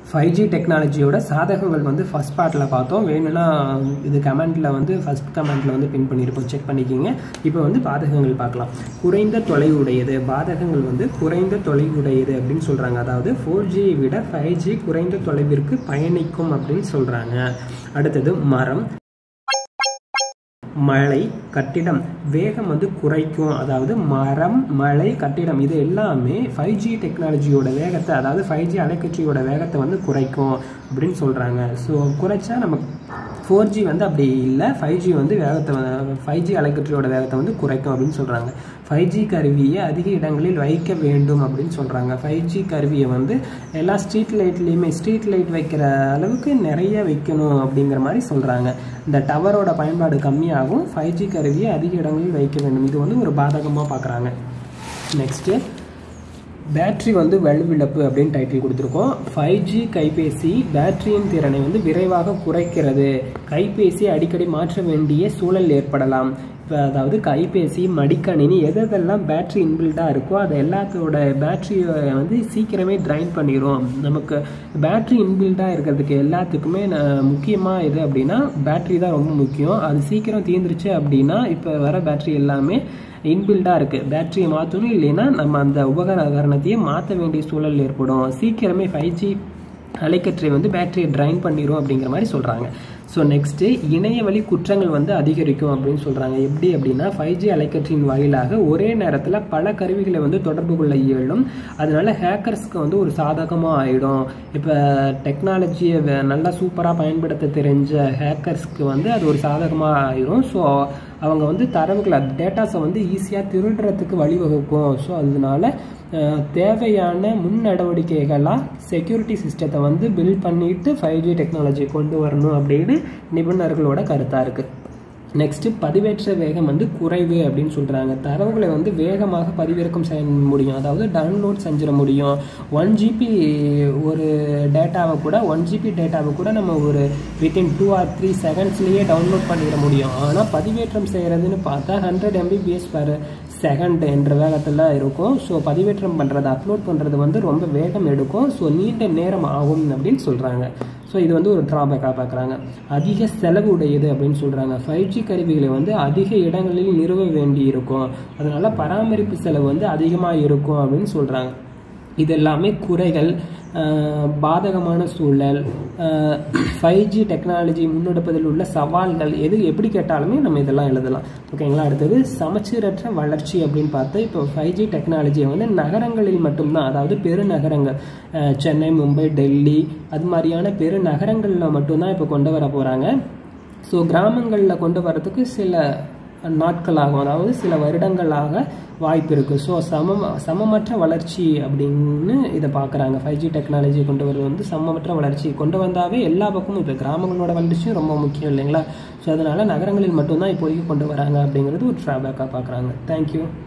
five G டெக்னாலஜியோட சாதகங்கள் வந்து first பார்ட்டில் பார்த்தோம் வேணும்னா இது கமெண்ட்டில் வந்து ஃபஸ்ட் கமெண்ட்டில் வந்து பின் பண்ணியிருப்போம் செக் பண்ணிக்கிங்க இப்போ வந்து பாதகங்கள் பார்க்கலாம் குறைந்த தொலைவுடையது பாதகங்கள் வந்து குறைந்த தொலைவுடையது அப்படின்னு சொல்கிறாங்க அதாவது ஃபோர் ஜியை விட ஃபைவ் ஜி குறைந்த தொலைவிற்கு பயணிக்கும் அப்படின்னு சொல்கிறாங்க அடுத்தது மரம் மழை கட்டிடம் வேகம் வந்து குறைக்கும் அதாவது மரம் மழை கட்டிடம் இது எல்லாமே ஃபைவ் ஜி டெக்னாலஜியோட வேகத்தை அதாவது ஃபைவ் ஜி அலைக்கட்சியோட வேகத்தை வந்து குறைக்கும் அப்படின்னு சொல்கிறாங்க ஸோ குறைச்சா நம்ம ஃபோர் ஜி வந்து அப்படி இல்லை ஃபைவ் ஜி வந்து வேகத்தை ஃபைவ் ஜி அலைக்கற்றையோட வேகத்தை வந்து குறைக்கும் அப்படின்னு சொல்கிறாங்க ஃபைவ் ஜி கருவியை அதிக இடங்களில் வைக்க வேண்டும் அப்படின்னு சொல்கிறாங்க ஃபைவ் ஜி கருவியை வந்து எல்லா ஸ்ட்ரீட் லைட்லேயுமே ஸ்ட்ரீட் லைட் வைக்கிற அளவுக்கு நிறைய வைக்கணும் அப்படிங்கிற மாதிரி சொல்கிறாங்க இந்த டவரோட பயன்பாடு கம்மியாகும் ஃபைவ் ஜி கருவியை அதிக இடங்களில் வைக்க வேண்டும் இது வந்து ஒரு பாதகமாக பார்க்குறாங்க நெக்ஸ்ட்டு பேட்ரி வந்து வலுவிழப்பு அப்படின்னு டைட்டில் கொடுத்துருக்கோம் ஃபைவ் ஜி கைபேசி பேட்டரியின் திறனை வந்து விரைவாக குறைக்கிறது கைபேசி அடிக்கடி மாற்ற வேண்டிய சூழல் ஏற்படலாம் இப்போ அதாவது கைபேசி மடிக்கணினி எதெல்லாம் பேட்ரி இன்பில்டாக இருக்கோ அது எல்லாத்தோட பேட்ரியை வந்து சீக்கிரமே ட்ரைன் பண்ணிடும் நமக்கு பேட்ரி இன்பில்டாக இருக்கிறதுக்கு எல்லாத்துக்குமே முக்கியமாக எது அப்படின்னா பேட்ரி தான் ரொம்ப முக்கியம் அது சீக்கிரம் தீர்ந்துருச்சு அப்படின்னா இப்போ வர பேட்ரி எல்லாமே இன்பில்டாக இருக்குது பேட்டரியை மாற்றணும் இல்லைன்னா நம்ம அந்த உபகரணத்தையே மாற்ற வேண்டிய சூழல் ஏற்படும் சீக்கிரமே ஃபைவ் ஜி அலைக்கற்றை வந்து பேட்டரியை ட்ரைன் பண்ணிடும் அப்படிங்கிற மாதிரி சொல்கிறாங்க ஸோ நெக்ஸ்ட்டு இணைய வழி குற்றங்கள் வந்து அதிகரிக்கும் அப்படின்னு சொல்கிறாங்க எப்படி அப்படின்னா ஃபைவ் ஜி அலைக்கற்றின் வாயிலாக ஒரே நேரத்தில் பல கருவிகளை வந்து தொடர்பு கொள்ள இயலும் அதனால ஹேக்கர்ஸ்க்கு வந்து ஒரு சாதகமாக ஆகிடும் இப்போ டெக்னாலஜியை நல்லா சூப்பராக பயன்படுத்த தெரிஞ்ச ஹேக்கர்ஸ்க்கு வந்து அது ஒரு சாதகமாக ஆகிடும் ஸோ அவங்க வந்து தரவுகளை டேட்டாஸை வந்து ஈஸியாக திருடுறதுக்கு வழிவகுக்கும் ஸோ அதனால தேவையான முன் நடவடிக்கைகளாக செக்யூரிட்டி சிஸ்டத்தை வந்து பில்ட் பண்ணிட்டு ஃபைவ் ஜி டெக்னாலஜி கொண்டு வரணும் அப்படின்னு நிபுணர்களோட கருத்தாக இருக்குது நெக்ஸ்ட்டு பதிவேற்ற வேகம் வந்து குறைவு அப்படின்னு சொல்கிறாங்க தரவுகளை வந்து வேகமாக பதிவிறக்கம் செய்ய முடியும் அதாவது டவுன்லோட் செஞ்சிட முடியும் ஒன் ஜிபி ஒரு டேட்டாவை கூட ஒன் ஜிபி டேட்டாவை கூட நம்ம ஒரு வித்தின் டூ ஆர் த்ரீ செகண்ட்ஸ்லேயே டவுன்லோட் பண்ணிட முடியும் ஆனால் பதிவேற்றம் செய்கிறதுன்னு பார்த்தா ஹண்ட்ரட் எம்பிபிஎஸ் பர் செகண்ட் என்ற வேகத்தில் இருக்கும் ஸோ பதிவேற்றம் பண்ணுறது அப்லோட் பண்ணுறது வந்து ரொம்ப வேகம் எடுக்கும் ஸோ நீண்ட நேரம் ஆகும் அப்படின்னு சொல்கிறாங்க ஸோ இது வந்து ஒரு ட்ராபேக்காக பார்க்குறாங்க அதிக செலவு உடையது அப்படின்னு சொல்கிறாங்க ஃபைவ் ஜி கருவிகளை வந்து அதிக இடங்களில் நிறுவ வேண்டி இருக்கும் அதனால பராமரிப்பு செலவு வந்து அதிகமாக இருக்கும் அப்படின்னு சொல்கிறாங்க இது எல்லாமே குறைகள் பாதகமான சூழல் ஃபைவ் ஜி டெக்னாலஜி முன்னெடுப்பதில் உள்ள சவால்கள் எது எப்படி கேட்டாலுமே நம்ம இதெல்லாம் எழுதலாம் ஓகேங்களா அடுத்தது சமச்சீரற்ற வளர்ச்சி அப்படின்னு பார்த்தா இப்போ ஃபைவ் ஜி டெக்னாலஜியை வந்து நகரங்களில் மட்டும்தான் அதாவது பெருநகரங்கள் சென்னை மும்பை டெல்லி அது மாதிரியான பெருநகரங்களில் மட்டும்தான் இப்போ கொண்டு வர போகிறாங்க ஸோ கிராமங்களில் கொண்டு வரதுக்கு சில நாட்களாகும் அதாவது சில வருடங்களாக வாய்ப்பு இருக்குது ஸோ சம சமமற்ற வளர்ச்சி அப்படின்னு இதை பார்க்குறாங்க ஃபைவ் ஜி டெக்னாலஜி கொண்டு வரது வந்து சமமற்ற வளர்ச்சி கொண்டு வந்தாவே எல்லா பக்கமும் இப்போ கிராமங்களோட வளர்ச்சியும் ரொம்ப முக்கியம் இல்லைங்களா ஸோ அதனால் நகரங்களில் மட்டும்தான் இப்போதைக்கு கொண்டு வராங்க அப்படிங்கிறது ஒரு ட்ராபேக்காக பார்க்குறாங்க தேங்க்யூ